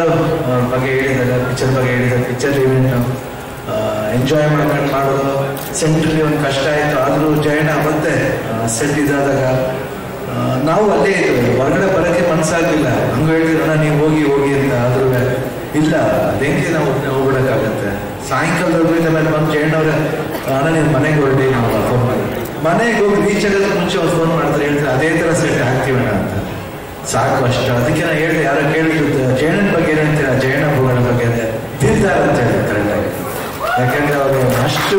ಆ, ಬಗ್ಗೆ ಹೇಳಿದಾಗ ಪಿಕ್ಚರ್ ಬಗ್ಗೆ ಹೇಳಿದಾಗ ಪಿಕ್ಚರ್ ಇವೆಂಟ್ ಎಂಜಾಯ್ ಮಾಡ್ಕೊಂಡು ಮಾಡೋದು ಸೆಂಟ್ರಲ್ಲಿ ಒಂದು ಕಷ್ಟ ಆಯಿತು ಆದರೂ ಜಯಣ್ಣ ಮತ್ತೆ ಸೆಟ್ ಇದಾದಾಗ ಆ, ನಾವು ಅಲ್ಲೇ ಇದ್ವಿ ಹೊರಗಡೆ ಬರೋಕ್ಕೆ ಮನಸ್ಸಾಗಲಿಲ್ಲ ಹಂಗೆ ಹೇಳಿದ್ರು ನೀವು ಹೋಗಿ ಹೋಗಿ ಅಂತ ಆದ್ರೂ ಇಲ್ಲ ಅದೇಂಗೆ ನಾವು ಒಬ್ಬನೇ ಹೋಗ್ಬಿಡಕ್ಕಾಗತ್ತೆ ಸಾಯಂಕಾಲದವರೆಗೂ ಮೇಲೆ ಬಂದು ಜಯಣ್ಣವ್ರೆ ಅಣ್ಣ ನೀವು ಮನೆಗೆ ಹೊರಡಿ ನಾವು ಫೋನ್ ಮಾಡಿ ಮನೆಗೆ ಹೋಗಿ ರೀಚ್ ಆಗೋದಕ್ಕೆ ಮುಂಚೆ ಒಂದು ಫೋನ್ ಮಾಡಿದ್ರೆ ಹೇಳ್ತಾರೆ ಅದೇ ಥರ ಸೆಟ್ ಆಗ್ತೀವಣ್ಣ ಅಂತ ಸಾಕು ಅಷ್ಟು ಅದಕ್ಕೆ ನಾನು ಹೇಳಿದೆ ಯಾರೋ ಕೇಳಿದ್ರು ಜಯಣ್ಣನ ಬಗ್ಗೆ ಏನು ಹೇಳ್ತೀರಾ ಜಯಣ್ಣ ಭೂಗಣ ಬಗ್ಗೆ ಅಂದ್ರೆ ತಿಂತಾರೆ ಅಂತ ಹೇಳಿದ್ರು ಕರೆಕ್ಟಾಗಿ ಯಾಕಂದ್ರೆ ಅವರು ಅಷ್ಟು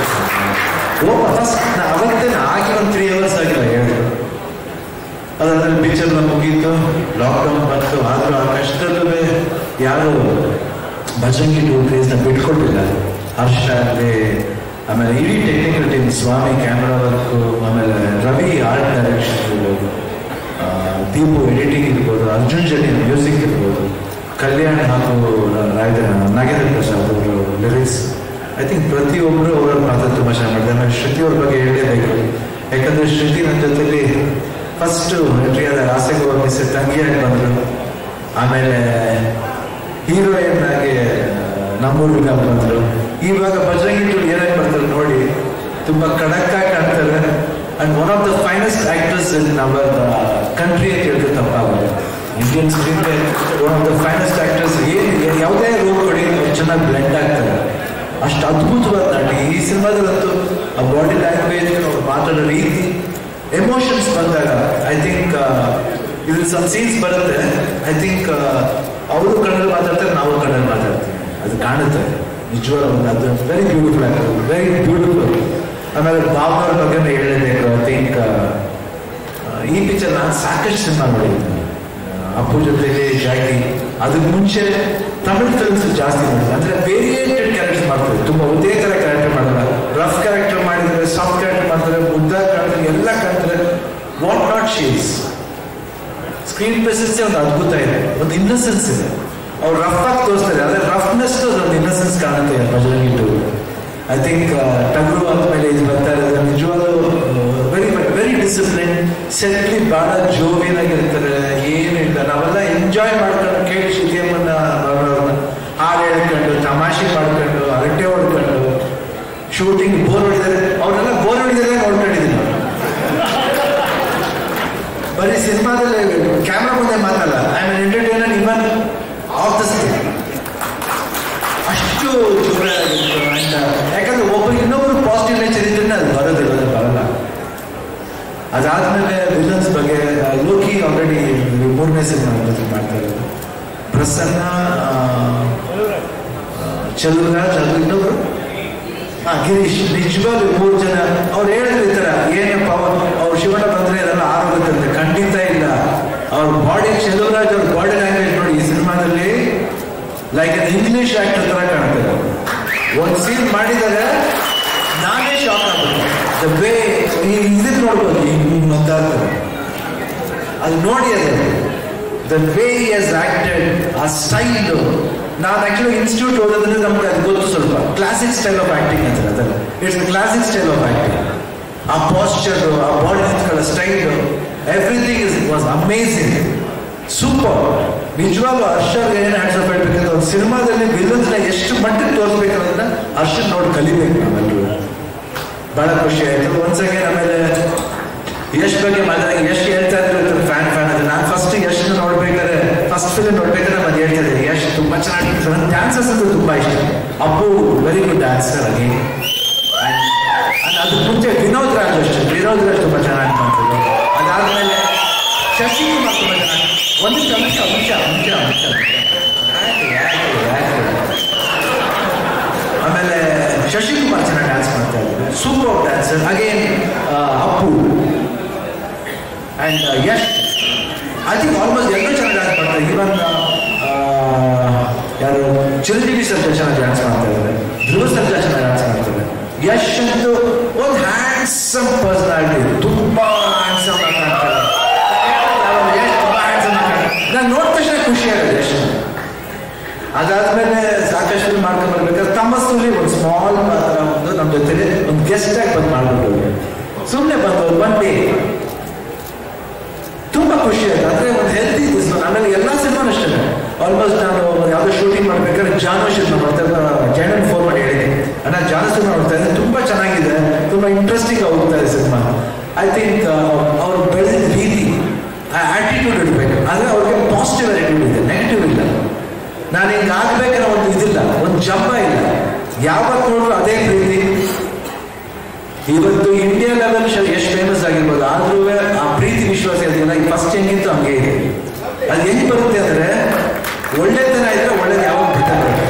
ಓ ಫಸ್ಟ್ ಅವತ್ತೇ ಆಗಿ ಒಂದು ತ್ರೀ ಅವರ್ಸ್ ಆಗಿಲ್ಲ ಹೇಳಿದ್ರು ಅದಾದ್ಮೇಲೆ ಪಿಕ್ಚರ್ ಮುಗೀತು ಲಾಕ್ಡೌನ್ ಬಂತು ಆದ್ರೂ ಆ ಕಷ್ಟದಲ್ಲೂ ಯಾರು ಭಜಂಗಿ ಟೂ ಕ್ರೇಸ್ನ ಬಿಟ್ಕೊಟ್ಟಿಲ್ಲ ಹರ್ಷ ಆಗಲಿ ಆಮೇಲೆ ಇಡೀ technical team Swamy camera work ಆಮೇಲೆ ರವಿ ಆರ್ಟ್ ಡೈರೆಕ್ಷನ್ ಇರ್ಬೋದು ಆ, ದೀಪು ಎಡಿಟಿಂಗ್ ಇರ್ಬೋದು ಅರ್ಜುನ್ ಜನಿ ಮ್ಯೂಸಿಕ್ ಇರ್ಬೋದು ಕಲ್ಯಾಣ್ ಹಾಗೂ ರಾಯದ ನಾಗೇಂದ್ರ ಪ್ರಸಾದ್ ಅವರು ಲಿರಿಕ್ಸ್ ಐ ಥಿಂಕ್ ಪ್ರತಿಯೊಬ್ಬರು ಅವರ ಮಾತ್ರ ತುಂಬ ಚೆನ್ನಾಗಿ ಮಾಡಿದೆ ಆಮೇಲೆ ಶ್ರುತಿ ಅವ್ರ ಬಗ್ಗೆ ಹೇಳಲೇಬೇಕು ಯಾಕಂದ್ರೆ ಶ್ರುತಿ ನನ್ನ ಜೊತೆಲಿ ಫಸ್ಟ್ ಎಂಟ್ರಿ ಆದ ಆಸೆಗೆ ಮಿಸ್ ತಂಗಿಯಾಗಿ ಬಂದರು ಆಮೇಲೆ ಹೀರೋಯಿನ್ ಆಗಿ ನಮ್ಮೂರಿಗೆ ಬಂದರು ಇವಾಗ ಬಜರಂಗಿ ಟು ಏನಾಗಿ ಬರ್ತಾರೆ ನೋಡಿ ತುಂಬಾ ಖಡಕ್ ಆಗಿ ಕಾಣ್ತಾರೆ and one of the finest actors in our country ಅಂತ ಹೇಳಿದ್ರೆ ತಪ್ಪಾಗುತ್ತೆ Indian screen one of the finest actors ಏನು ಯಾವುದೇ ರೋಲ್ ಕೊಡಿ ಅವ್ರು ಚೆನ್ನಾಗಿ ಬ್ಲೆಂಡ್ ಆಗ್ತಾರೆ ಅಷ್ಟು ಅದ್ಭುತವಾದ ನಟಿ ಈ ಸಿನಿಮಾದಲ್ಲಂತೂ ಆ ಬಾಡಿ ಲ್ಯಾಂಗ್ವೇಜ್ ಅವ್ರು ಮಾತಾಡೋ ರೀತಿ ಎಮೋಷನ್ಸ್ ಬಂದಾಗ ಐ ಥಿಂಕ್ ಇದ್ರಲ್ಲಿ ಸಮ್ ಸೀನ್ಸ್ ಬರುತ್ತೆ ಐ ಥಿಂಕ್ ಅವರು ಕನ್ನಡ ಮಾತಾಡ್ತಾರೆ ನಾವು ಕನ್ನಡ ಮಾತಾಡ್ತೀವಿ ಅದು ಕಾಣುತ್ತೆ ನಿಜವಾದ ಒಂದು ಅದು ವೆರಿ ಬ್ಯೂಟಿಫುಲ್ ಆಗ್ತದೆ ವೆರಿ ಬ್ಯೂಟಿಫುಲ್ ಆಮೇಲೆ ಬಾಬಾವ್ರ ಬಗ್ಗೆ ಹೇಳಬೇಕು ಐ ಥಿಂಕ್ ಈ ಪಿಕ್ಚರ್ ನಾನು ಸಾಕಷ್ಟು ಸಿನಿಮಾ ನೋಡಿದ್ದೀನಿ ಅಪ್ಪು ಜೊತೆಗೆ ಜಾಗಿ ಅದಕ್ಕೆ ಮುಂಚೆ ತಮಿಳ್ ಫಿಲ್ಮ್ಸ್ ಜಾಸ್ತಿ ಮಾಡಿದ್ರು ಅಂದ್ರೆ ವೇರಿಯೇಟೆಡ್ ಕ್ಯಾರೆಕ್ಟರ್ ಮಾಡ್ತಾರೆ ತುಂಬಾ ಒಂದೇ ತರ ಕ್ಯಾರೆಕ್ಟರ್ ಮಾಡಲ್ಲ ರಫ್ ಕ್ಯಾರೆಕ್ಟರ್ ಮಾಡಿದ್ರೆ ಸಾಫ್ಟ್ ಕ್ಯಾರೆಕ್ಟರ್ ಮಾಡ್ತಾರೆ ಮುದ್ದ ಕಾಣ್ತಾರೆ ಎಲ್ಲ ಕಾಣ್ತಾರೆ what not she's screen presence ಒಂದು ಅದ್ಭುತ ಇದೆ ಒಂದು ಇನ್ನಸೆನ್ಸ್ ಇದೆ ಅವ್ರು ರಫ್ ಆಗಿ ತೋರಿಸ್ತಾರೆ ಅದೇ ರಫ್ನೆಸ್ ಒಂದು ಇನ್ನಸೆನ್ಸ್ ಕಾಣುತ್ತೆ ಬಜರಂಗಿಟ್ಟು ಐ ಥಿಂಕ್ ಟಗರು ಅಂದಮೇಲೆ ಇದು ಬರ್ತಾ ಇರೋದು ನಿಜವಾಗ್ಲೂ ವೆರಿ ವೆರಿ ಡಿಸಿಪ್ಲಿನ್ ಸೆಟ್ಲಿ ಬಹಳ ಜೋವಿಯನ್ ಆಗಿರ್ತಾರೆ ಏನು ಇಲ್ಲ ನಾವೆಲ್ಲ ಎಂಜಾಯ್ ಮಾಡ್ಕೊಂಡು ಕೇಳಿ ಶ್ರುತಿಯಮ್ಮನ ಅವ್ರವ್ರನ್ನ ಹಾಡು ಹೇಳ್ಕೊಂಡು ತಮಾಷೆ ಮಾಡ್ಕೊಂಡು ಹರಟೆ ಹೊಡ್ಕೊಂಡು ಶೂಟಿಂಗ್ ಬೋರ್ ಹೊಡಿದ್ದಾರೆ ಅವರೆಲ್ಲ ಬೋರ್ ಹೊಡಿದರೆ ನೋಡ್ಕೊಂಡಿದ್ದೀನಿ ನಾನು ಬರೀ ಸಿನಿಮಾದಲ್ಲಿ ಕ್ಯಾಮ್ರಾ ಮುಂದೆ ಮಾತಲ್ಲ I am entertainer even off the screen ಅಷ್ಟು ಜೋರ ಆಗಿತ್ತು ಅಂತ ಯಾಕಂದ್ರೆ ಒಬ್ಬರು ಇನ್ನೊಬ್ರು ಪಾಸಿಟಿವ್ ನೇಚರ್ ಇದ್ರೆ ಅದು ಬರೋದಿಲ್ಲ ಅದು ಬರಲ್ಲ ಅದಾದ್ಮೇಲೆ ವಿಲನ್ಸ್ ಬಗ್ಗೆ ಆ, ಲೋಕಿ ಆಲ್ರೆಡಿ ಮೂರನೇ ಸಿನಿಮಾ ಜೊತೆ ಮಾಡ್ತಾ ಇರೋದು ಪ್ರಸನ್ನ ಆ, ಆ, ಚಲುವರಾಜ್ ಅದು ಇನ್ನೊಬ್ರು ಹಾ ಗಿರೀಶ್ ನಿಜವಾಗ್ಲೂ ಮೂರು ಜನ ಅವ್ರು ಹೇಳಿದ್ರು ಈ ಥರ ಏನಪ್ಪ ಅವ್ರು ಶಿವಣ್ಣ ಬಂದ್ರೆ ಅದೆಲ್ಲ ಆರೋಗ್ಯದಂತೆ ಖಂಡಿತ ಇಲ್ಲ ಅವ್ರ ಬಾಡಿ ಚಲುವರಾಜ್ ಅವ್ರ ಬಾಡಿ ಲ್ಯಾಂಗ್ವೇಜ್ ನೋಡಿ ಈ ಸಿನಿಮಾದಲ್ಲಿ ಲೈಕ್ ಅನ್ ಇಂಗ್ಲಿಷ್ ಆಕ್ಟರ್ ತರ ಕಾಣ್ತಾರೆ ಒಂದು ಸೀನ್ ಮಾಡಿದರೆ ನಾನೇ ಶಾಕ್ ಆಗ್ಬಿಟ್ಟೆ ದ ವೇ ಇದಕ್ಕೆ ನೋಡ್ಬೋದು ಹಿಂಗೆ ಮದ್ದಾಗ್ತದೆ ಅದು ನೋಡಿ ಅದು ದ ವೇ ಎಸ್ ಆಕ್ಟೆಡ್ ಆ ಸ್ಟೈಲು ನಾನು ಆಕ್ಚುಲಿ ಇನ್ಸ್ಟಿಟ್ಯೂಟ್ ಓದೋದ್ರೆ ನಮ್ಗೆ ಅದು ಗೊತ್ತು ಸ್ವಲ್ಪ ಕ್ಲಾಸಿಕ್ ಸ್ಟೈಲ್ ಆಫ್ ಆಕ್ಟಿಂಗ್ ಅಂತ ಅದಲ್ಲ it's classic style of acting ಆ ಪಾಸ್ಚರ್ ಆ ಬಾಡಿ ನಿಂತ್ಕೊಳ್ಳೋ style everything is was amazing super ನಿಜವಾಗ್ಲೂ ಹರ್ಷರ್ಗೆ ಏನು ಹ್ಯಾಂಡ್ಸ್ ಆಫ್ ಹೇಳ್ಬೇಕಂದ್ರೆ ಒಂದು ಸಿನಿಮಾದಲ್ಲಿ ವಿಲನ್ಸ್ನ ಎಷ್ಟು ಮಟ್ಟಿಗೆ ತೋರಿಸ್ಬೇಕನ್ನೋದನ್ನ ಹರ್ಷನ್ ನೋಡಿ ಕಲಿಬೇಕು ನಾವೆಲ್ಲರೂ ಬಹಳ ಖುಷಿ ಆಯ್ತು ಒಂದ್ಸ್ ಅಗೇನ್ ಆಮೇಲೆ ಯಶ್ ಬಗ್ಗೆ ಮಾತಾಡಿ ಯಶ್ ಹೇಳ್ತಾ ಇದ್ರು ಫ್ಯಾನ್ ಫ್ಯಾನ್ ಅದು ನಾನು ಫಸ್ಟ್ ಯಶ್ ನೋಡ್ಬೇಕಾದ್ರೆ ಫಸ್ಟ್ ಫಿಲ್ಮ್ ನೋಡ್ಬೇಕಾದ್ರೆ ಮತ್ತೆ ಹೇಳ್ತಾ ಇದ್ದೆ ಯಶ್ ತುಂಬಾ ಚೆನ್ನಾಗಿ ನನ್ನ ಡ್ಯಾನ್ಸರ್ಸ್ ಅಂತ ತುಂಬಾ ಇಷ್ಟ ಅಪ್ಪು ವೆರಿ ಗುಡ್ ಡ್ಯಾನ್ಸರ್ ಆಗಿ And ಅದಕ್ಕೆ ಮುಂಚೆ ವಿನೋದ್ ರಾಜ್ ಅಷ್ಟೇ ವಿನೋದ್ ರಾಜ್ ತುಂಬಾ ಚೆನ್ನಾಗಿ ಮಾಡ್ತಿದ್ರು ಅದಾದ್ಮೇಲೆ ಶಶಿಕುಮಾರ್ ತುಂಬಾ ಚೆನ್ನಾಗಿ ಒಂದು ಅಂಶ ಅಂಶ ಅಂಶ ಅಂಶ ಯಾಕೆ ಯಾಕೆ ಯಾಕೆ ಆಮೇಲೆ ಶಶಿಕುಮಾರ್ ಚೆನ್ನಾಗಿ ಡ್ಯಾನ್ಸ್ ಮಾಡ್ತಾ ಇದ್ದಾರೆ super dancer again Appu and Yash I think almost ಎಲ್ಲರೂ ಚೆನ್ನಾಗಿ ಡ್ಯಾನ್ಸ್ ಮಾಡ್ತಾರೆ ಇವನ್ ಯಾರು ಚಿರಂಜೀವಿ ಸರ್ಜಾ ಚೆನ್ನಾಗಿ ಡ್ಯಾನ್ಸ್ ಮಾಡ್ತಾ ಇದ್ದಾರೆ ಧ್ರುವ ಸರ್ಜಾ ಚೆನ್ನಾಗಿ ಡ್ಯಾನ್ಸ್ ಮಾಡ್ತಾರೆ ಯಶ್ ಅಂತೂ ಒಂದು ಹ್ಯಾಂಡ್ಸಮ್ ಪರ್ಸನಾಲಿಟಿ ತುಂಬಾ ಹ್ಯಾಂಡ್ಸಮ್ ಕಾಣ್ತಾರೆ ಯಶ್ ತುಂಬಾ ಹ್ಯಾಂಡ್ಸಮ್ ನಾನು ನೋಡಿದ ತಕ್ಷಣ ಖುಷಿ ಆಗುತ್ತೆ ಯಶ್ ಅದಾದ್ಮೇಲೆ ಸಾಕಷ್ಟು ಮಾಡ್ಕೊಂಡು ಬರ್ಬೇಕಾದ್ರೆ ತಮ್ಮಸ್ತಲ್ಲಿ ಒಂದು ಸ್ಮಾಲ್ ಪಾತ್ರ ಒಂದು ನಮ್ಮ ಜೊತೆಲಿ ಒಂದು ಗೆಸ್ಟ್ ಆಗಿ ಬಂದು ಮಾಡ್ಬಿಟ್ಟು ಸುಮ್ಮನೆ ಬಂದವರು ಒನ್ ಡೇ ತುಂಬಾ ಖುಷಿ ಆಯ್ತು ಅಂದ್ರೆ ಒಂದು ಹೆಲ್ತಿ ಆಮೇಲೆ ಎಲ್ಲಾ ಸಿನಿಮಾನು ಅಷ್ಟೇ ಆಲ್ಮೋಸ್ಟ್ ನಾನು ಯಾವುದೋ ಶೂಟಿಂಗ್ ಮಾಡ್ಬೇಕಾದ್ರೆ ಜಾನು ಸಿನಿಮಾ ಮಾಡ್ತಾ ಜೈನನ್ ಫೋನ್ ಮಾಡಿ ಹೇಳಿದೆ ಅಣ್ಣ ಜಾನು ಸಿನಿಮಾ ನೋಡ್ತಾ ಇದ್ದೆ ತುಂಬ ಚೆನ್ನಾಗಿದೆ ತುಂಬ ಇಂಟ್ರೆಸ್ಟಿಂಗ್ ಹೋಗ್ತಾ ಇದೆ ಸಿನಿಮಾ ಐ ಥಿಂಕ್ ಅವ್ರು ಬೆಳೆದಿದ್ದ ರೀತಿ ಆ ಆಟಿಟ್ಯೂಡ್ ಇರಬೇಕು ಆದರೆ ಅವ್ರಿಗೆ ಪಾಸಿಟಿವ್ ಆಟಿಟ್ಯೂಡ್ ಇದೆ ನೆಗೆಟಿವ್ ಇಲ್ಲ ನಾನು ಹಿಂಗೆ ಆಗ್ಬೇಕನ್ನೋ ಒಂದು ಇದಿಲ್ಲ ಒಂದು ಜಂಬ ಇಲ್ಲ ಯಾವಾಗ ನೋಡಿದ್ರು ಅದೇ ಪ್ರೀತಿ ಇವತ್ತು ಇಂಡಿಯಾ ಲೆವೆಲ್ ಎಷ್ಟು ಫೇಮಸ್ ಆಗಿರ್ಬೋದು ಆದ್ರೂ ಆ ಪ್ರೀತಿ ವಿಶ್ವಾಸ ಇದೆಯಲ್ಲ ಈ ಫಸ್ಟ್ ಹೆಂಗಿತ್ತು ಹಂಗೆ ಇದೆ ಅದು ಹೆಂಗ್ ಬರುತ್ತೆ ಅಂದ್ರೆ ಒಳ್ಳೆತನ ಇದ್ರೆ ಒಳ್ಳೇದು ಯಾವಾಗ ಬಿಡ್ತಾ ಬರುತ್ತೆ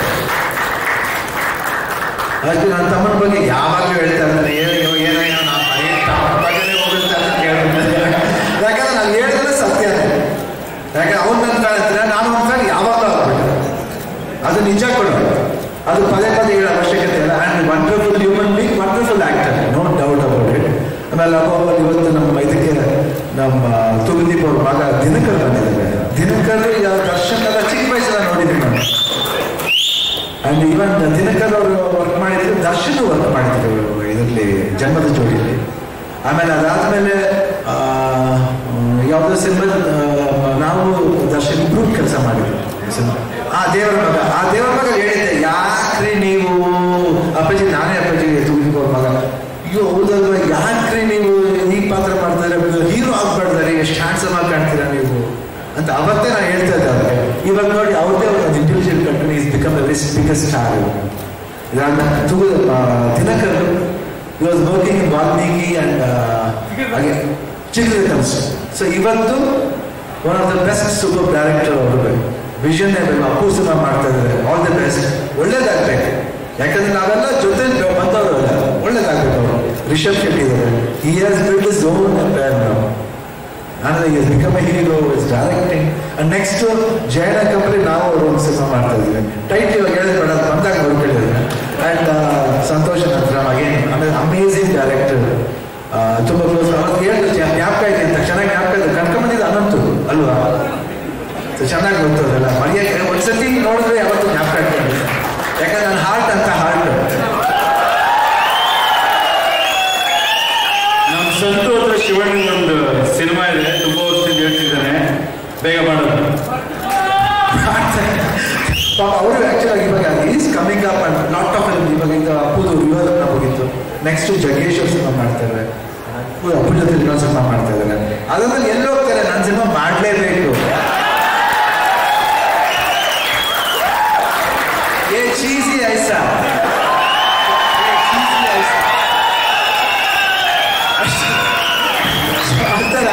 ಅದಕ್ಕೆ ನನ್ನ ತಮ್ಮನ ಬಗ್ಗೆ ಯಾವಾಗಲೂ ಹೇಳ್ತಾ ಇರ್ತಾನೆ ಏನು ಏನೋ ಏನೋ ನಾನು ಅದೇ ತಮ್ಮನ ಬಗ್ಗೆನೇ ಹೋಗುತ್ತೆ ಅಂತ ಕೇಳ್ಬಿಡ್ತಾರೆ ಯಾಕಂದ್ರೆ ನಾನು ಹೇಳಿದ್ರೆ ಸತ್ಯನೇ ಯಾಕಂದ್ರೆ ಅವ್ನು ನನ್ನ ಫ್ಯಾನ್ ಇರ್ತಾರೆ ನಾನು ಅವ್ನ ಫ್ಯಾನ್ ಯಾವಾಗಲೂ ಆಗ್ಬಿಟ್ಟೆ ಅದು ನಿಜ ಕೂಡ ಅದು ಪದೇ ಪದೇ ಹೇಳೋ ಅವಶ್ಯಕತೆ ಇಲ್ಲ and wonderful human being wonderful actor no doubt about it ಆಮೇಲೆ ಅಬ್ಬ ಇವತ್ತು ನಮ್ಮ ಇದಕ್ಕೆ ನಮ್ಮ ತುಗುದೀಪ್ ಅವ್ರ ಮಗ ದಿನಕರ್ ಬಂದಿದ್ದಾರೆ ದಿನಕರ್ ಈಗ ದರ್ಶನ್ ಎಲ್ಲ ಚಿಕ್ಕ ವಯಸ್ಸೆಲ್ಲ ನೋಡಿದ್ದೀನಿ ನಾನು ಆ್ಯಂಡ್ ಇವನ್ ದಿನಕರ್ ಅವರು ವರ್ಕ್ ಮಾಡಿದ್ರು ದರ್ಶನ್ ವರ್ಕ್ ಮಾಡಿದ್ರು ಇದರಲ್ಲಿ ಜನ್ಮದ ಜೋಡಿಯಲ್ಲಿ ಆಮೇಲೆ ಅದಾದ್ಮೇಲೆ ಆ, ಯಾವುದೋ ಸಿನಿಮಾ ನಾವು ದರ್ಶನ್ ಇಬ್ರು ಕೆಲಸ ಮಾಡಿದ್ವಿ ಸಿನಿಮಾ ಆ ದೇವರ ಮಗ ಆ ದೇವರ ಮಗ ಹೇಳಿದ್ದೆ ಯಾಕ್ರಿ ನೀವು ಅಪ್ಪಾಜಿ ನಾನೇ ಅಪ್ಪಾಜಿ ತುಗಿಕೋ ಮಗ ಅಯ್ಯೋ ಹೌದಲ್ವಾ ಯಾಕ್ರಿ ನೀವು ಈ ಪಾತ್ರ ಮಾಡ್ತಾರೆ ಹೀರೋ ಆಗ್ಬಾರ್ದಾರಿ ಎಷ್ಟು ಹ್ಯಾಂಡ್ಸಮ್ ಆಗಿ ಕಾಣ್ತೀರಾ ನೀವು ಅಂತ ಅವತ್ತೇ ನಾನು ಹೇಳ್ತಾ ಇದ್ದೆ ಅವ್ರಿಗೆ ಇವಾಗ ನೋಡಿ ಅವ್ರದ್ದೇ ಒಂದು intelligent company is become very biggest star ಇದಾದ ತುಗು Dinakar you was working in Valmiki and ಹಾಗೆ ಚಿತ್ರಕನ್ಸ್ ಸೊ ಇವತ್ತು one of the best super director ಅವರು ವಿಷನ್ ಅಪ್ಪು ಸಿನಿಮಾ ಮಾಡ್ತಾ ಇದ್ದಾರೆ ಆಲ್ ದಿ ಬೆಸ್ಟ್ ಒಳ್ಳೇದಾಗ್ಬೇಕು ಯಾಕಂದ್ರೆ ನಾವೆಲ್ಲ ಜೊತೆ ಬಂದವರು ಅಲ್ಲ ಒಳ್ಳೇದಾಗ್ಬೇಕು ಅವರು ರಿಷಬ್ ಶೆಟ್ಟಿ ಇದ್ದಾರೆ he has build is own empire ನಾವು ಅಂದ್ರೆ is become a hero is directing and next ಜಯನ ಕಂಪನಿ ನಾವು ಅವರು ಒಂದು ಸಿನಿಮಾ ಮಾಡ್ತಾ ಇದ್ವಿ ಟೈಟ್ ಇವಾಗ ಹೇಳಿದ್ರೆ ಬೇಡ ಅದು ಬಂದಾಗ ಬರ್ಕೊಂಡಿದ್ದಾರೆ ಅಂಡ್ ಸಂತೋಷ್ ನಂತರ ಅಗೇನ್ ಆಮೇಲೆ ಅಮೇಝಿಂಗ್ ಡೈರೆಕ್ಟರ್ ತುಂಬ ಕ್ಲೋಸ್ ಅವತ್ತು ಹೇಳಿದ್ರು ಜ- ಜ್ಞಾಪಕ ಇದೆ ಅಂತ ಚೆನ್ನಾಗಿ ಜ್ಞಾಪಕ ಇದೆ ಕರ್ಕೊಂಬಂದಿದ್ದು ಅನಂತು ಅಲ್ವಾ So ಚೆನ್ನಾಗಿ ಗೊತ್ತು ಅದೆಲ್ಲ ಮರೆಯಕ್ಕೆ ಒಂದ್ಸತಿ ನೋಡಿದ್ರೆ ಯಾವತ್ತೂ ಜ್ಞಾಪಕ ಆಗ್ತದೆ ಯಾಕಂದ್ರೆ ನನ್ನ ಹಾರ್ಟ್ ಅಂತ ಹಾರ್ಟ್ ನಮ್ಮ ಸಂತು ಹತ್ರ ಶಿವಣ್ಣನ ಒಂದು ಸಿನಿಮಾ ಇದೆ ತುಂಬಾ ವರ್ಷದಿಂದ ಹೇಳ್ತಿದ್ದಾನೆ ಬೇಗ ಮಾಡೋದು ಪಾಪ ಅವರು ಆಕ್ಚುಲ್ ಇವಾಗ is coming up and lot of ಇವಾಗ ಈಗ ಅಪ್ಪುದು ವಿವಾದನ ಹೋಗಿತ್ತು ನೆಕ್ಸ್ಟ್ ಜಗ್ಗೇಶ್ ಅವ್ರ ಸಿನಿಮಾ ಮಾಡ್ತಾರೆ ಅಪ್ಪು ಅಪ್ಪು ಜೊತೆ ಇನ್ನೊಂದು ಸಿನಿಮಾ ಮಾಡ್ತಾ ಇದ್ದಾರೆ ಅದಾದ್ಮೇಲೆ ಎಲ್ಲಿ ಹೋಗ್ತಾರೆ ನನ್ನ ಸಿನಿಮಾ ಮಾಡಲೇಬೇಕು ಏ ಚೀಸಿ ಐಸಾ ಏ ಚೀಸಿ ಐಸಾ ಅಂತಾರ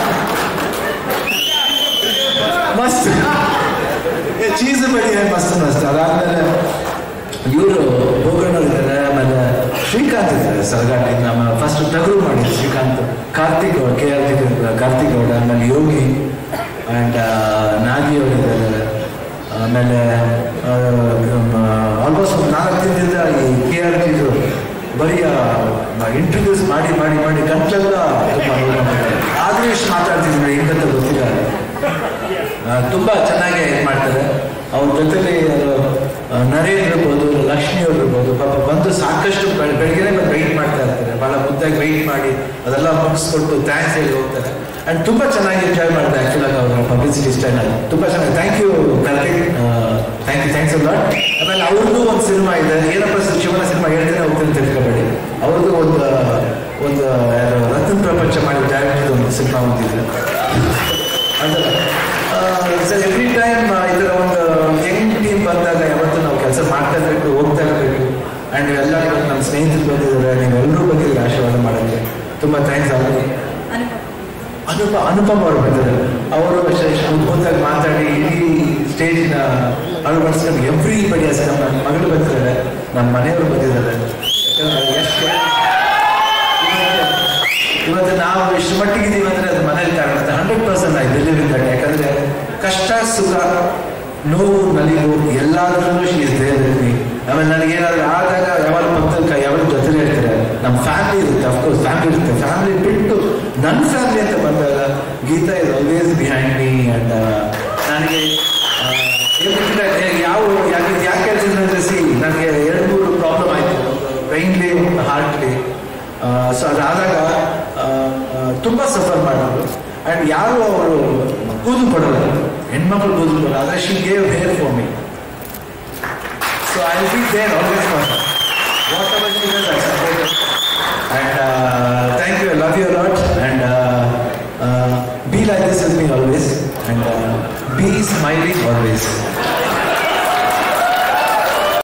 ಮಸ್ತ್ ಏ ಚೀಸ್ ಬಡಿ ಮಸ್ತ್ ಮಸ್ತ್ ಅದಾದ್ಮೇಲೆ ಇವರು ಬೋಗಣ್ಣವ್ರು ಇದ್ದಾರೆ ಆಮೇಲೆ ಶ್ರೀಕಾಂತ್ ಇದ್ದಾರೆ ಸರಗಾಟಿ ನಮ್ಮ ಫಸ್ಟ್ ಟಗರು ಮಾಡಿದ್ರು ಶ್ರೀಕಾಂತ್ ಕಾರ್ತಿಕ್ ಅವ್ರು ಕೆ ಆರ್ ಕಾರ್ತಿಕ್ ಗೌಡ ಆಮೇಲೆ ಯೋಗಿ ಆ್ಯಂಡ್ ನಾಗಿ ಅವರಿದ್ದಾರೆ ಆಮೇಲೆ ಆಲ್ಮೋಸ್ಟ್ ಒಂದು ನಾಲ್ಕು ದಿನದಿಂದ ಈ ಕೆ ಆರ್ ಟಿದು ಬರೀ ಇಂಟ್ರೊಡ್ಯೂಸ್ ಮಾಡಿ ಮಾಡಿ ಮಾಡಿ ಗಂಟ್ಲೆಲ್ಲ ತುಂಬ ಆದರೂ ಇಷ್ಟು ಮಾತಾಡ್ತಿದ್ದೀನಿ ಹೆಂಗಂತ ಗೊತ್ತಿಲ್ಲ ಆ, ತುಂಬಾ ಚೆನ್ನಾಗಿ ಇದು ಮಾಡ್ತಾರೆ ಅವ್ರ ಜೊತೆಲಿ ಆ, ನರೇಂದ್ರ ಇರ್ಬೋದು ಲಕ್ಷ್ಮಿ ಅವ್ರು ಇರ್ಬೋದು ಪಾಪ ಬಂದು ಸಾಕಷ್ಟು ಬೆಳ- ಬೆಳಗ್ಗೆನೆ ಬಂದು ವೆಯ್ಟ್ ಮಾಡ್ತಾ ಇರ್ತಾರೆ ಭಾಳ ಮುದ್ದಾಗಿ ವೆಯ್ಟ್ ಮಾಡಿ ಅದೆಲ್ಲ ಮುಗಿಸ್ಕೊಟ್ಟು ಥ್ಯಾಂಕ್ಸ್ ಹೇಳಿ ಹೋಗ್ತಾರೆ ಅಂಡ್ ತುಂಬಾ ಚೆನ್ನಾಗಿ ಎಂಜಾಯ್ ಮಾಡಿದೆ ಆಕ್ಚುಲ್ ಆಗಿ ಅವ್ರ ಪಬ್ಲಿಸಿಟಿ ಸ್ಟೈಲ್ ತುಂಬಾ ಚೆನ್ನಾಗಿ thank you Karthik thank you thanks ಅಲ್ಲ ಆಮೇಲೆ ಅವ್ರದ್ದು ಒಂದು ಸಿನಿಮಾ ಇದೆ ಏನಪ್ಪ ಸರ್ ಶಿವನ ಸಿನಿಮಾ ಹೇಳ್ತೇನೆ ಹೋಗ್ತೇನೆ ತಿಳ್ಕೊಬೇಡಿ ಅವ್ರದ್ದು ಒಂದು ಒಂದು ಯಾರು ರತನ್ ಪ್ರಪಂಚ ಮಾಡಿ ಡೈರೆಕ್ಟರ್ ಒಂದು ಸಿನಿಮಾ ಒಂದಿದೆ ಅದಲ್ಲ ಸರ್ ಎವ್ರಿ ಟೈಮ್ ಈ ಥರ ಒಂದು ಯಂಗ್ ಟೀಮ್ ಬಂದಾಗ ಯಾವತ್ತೂ ನಾವು ಕೆಲಸ ಮಾಡ್ತಾ ಇರಬೇಕು ಹೋಗ್ತಾ ಇರಬೇಕು ಆ್ಯಂಡ್ ನೀವೆಲ್ಲ ಇವತ್ತು ನಮ್ಮ ಸ್ನೇಹಿತರು ಬಂದಿದ್ದಾರೆ ನೀವೆಲ್ಲರೂ ಬಂದಿದ್ದೀರಿ ಆಶೀರ್ವಾದ ಮಾಡೋಕ್ಕೆ ತುಂಬ ಥ್ಯಾಂಕ್ಸ್ ಅವರು ಅನುಪ ಅನುಪಮ ಅವರು ಬಂದಿದ್ದಾರೆ ಅವರು ಅಷ್ಟೇ ಅದ್ಭುತವಾಗಿ ಮಾತಾಡಿ ಇಡೀ ಸ್ಟೇಜಿನ ಅಳವಡಿಸ್ಕೊಂಡು ಎವ್ರಿ ಬಡಿ ನಮ್ಮ ಮಗಳು ಬಂದಿದ್ದಾರೆ ನಮ್ಮ ಮನೆಯವರು ಬಂದಿದ್ದಾರೆ ಯಾಕಂದ್ರೆ ಎಷ್ಟು ಇವತ್ತು ನಾವು ಎಷ್ಟು ಮಟ್ಟಿಗೆ ಇದೀವಿ ಅಂದ್ರೆ ಅದು ಮನೇಲಿ ಕಾಣುತ್ತೆ hundred percent I believe in that ಯಾಕಂದ್ರೆ ಕಷ್ಟ ಸುಖ ನೋವು ನಲಿವು ಎಲ್ಲಾದ್ರೂ she is there with me ಆಮೇಲೆ ನನಗೆ ಏನಾದ್ರು ಆದಾಗ ಯಾವಾಗ ಪಕ್ಕದ ಯಾವಾಗ ಜೊತೆ ಇರ್ತಾರೆ ನಮ್ಮ ಫ್ಯಾಮಿಲಿ ಇರುತ್ತೆ ಅಫ್ಕೋರ್ಸ್ ಫ್ಯಾಮಿಲಿ ಇರುತ್ತೆ ಫ್ಯಾಮಿಲಿ ಬಿಟ್ಟು ನನ್ನ ಫ್ಯಾಮಿಲಿ ಅಂತ ಬಂದಾಗ Geetha is always behind me and ನನಗೆ ಆ, ಏನಿಲ್ಲ, ಯಾವ ಯಾಕೆ ಯಾಕೆ ಹೇಳ್ತೀನಿ ಅಂದ್ರೆ ಸಿ ನನಗೆ ಎರಡು ಮೂರು ಪ್ರಾಬ್ಲಮ್ ಆಯಿತು ಬ್ರೈನ್ಲಿ ಒಂದು ಹಾರ್ಟ್ಲಿ ಸೊ ಅದಾದಾಗ ಆ, ಆ, ತುಂಬ ಸಫರ್ ಮಾಡೋದು ಆ್ಯಂಡ್ ಯಾರು ಅವರು ಕೂದು ಕೊಡಲ್ಲ ಹೆಣ್ಮಕ್ಳು ಕೂದಲು ಆದರೆ she gave hair for me so I be there always for whatever she does I support and uh, thank you. I love you a lot. And uh, uh, be like this with me always. And uh, be smiling always.